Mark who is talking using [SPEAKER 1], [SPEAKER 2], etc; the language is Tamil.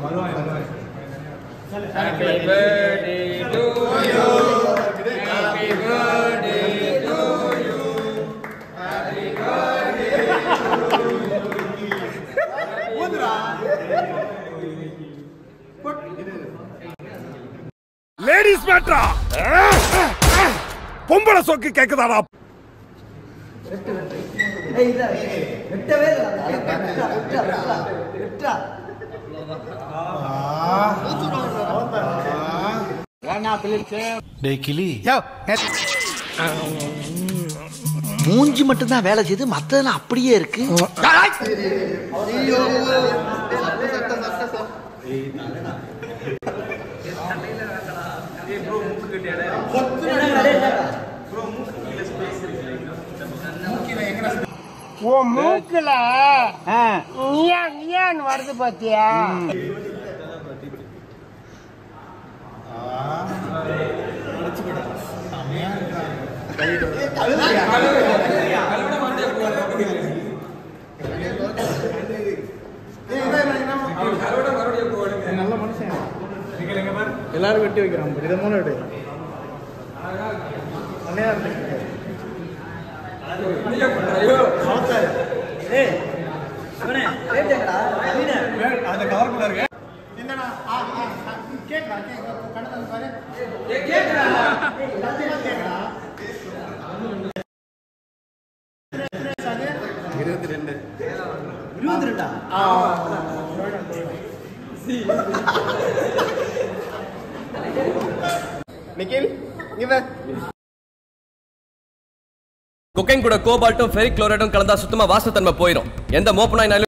[SPEAKER 1] Happy birthday to you. Happy birthday to you. Happy birthday
[SPEAKER 2] ladies மேட்ரா பொம்பளை சொக்கு கேக்குதாடா
[SPEAKER 3] வெட்டவே இல்லை. வெட்டா, வெட்டா, வெட்டா, வெட்டா. மூஞ்சி மட்டும்தான் வேலை செய்யுது மத்ததெல்லாம் அப்படியே இருக்கு
[SPEAKER 4] உன் மூக்குல நீயா நீயான்னு வருது பாத்தியா
[SPEAKER 5] எல்லாரும் வெட்டி வைக்கிறான் இதை மூணு எடு அண்ணையா இருக்கு ஏய் அவனே அந்த கவர்க்குள்ள இருக்கு என்னடா ஆ ஆ கேக்குறா கேக்குறா கண்ணு பாரு கேக்குறா கேக்குறா இருபத்தி ரெண்டு இருபத்தி ரெண்டா நிக்கில் இங்க
[SPEAKER 6] கொக்கைன் கூட கோபால்ட்டும் ஃபெரிக் குளோரைடும் கலந்தா சுத்தமா வாசத்தன்மை போயிடும் எந்த மோப்பனாயினாலும்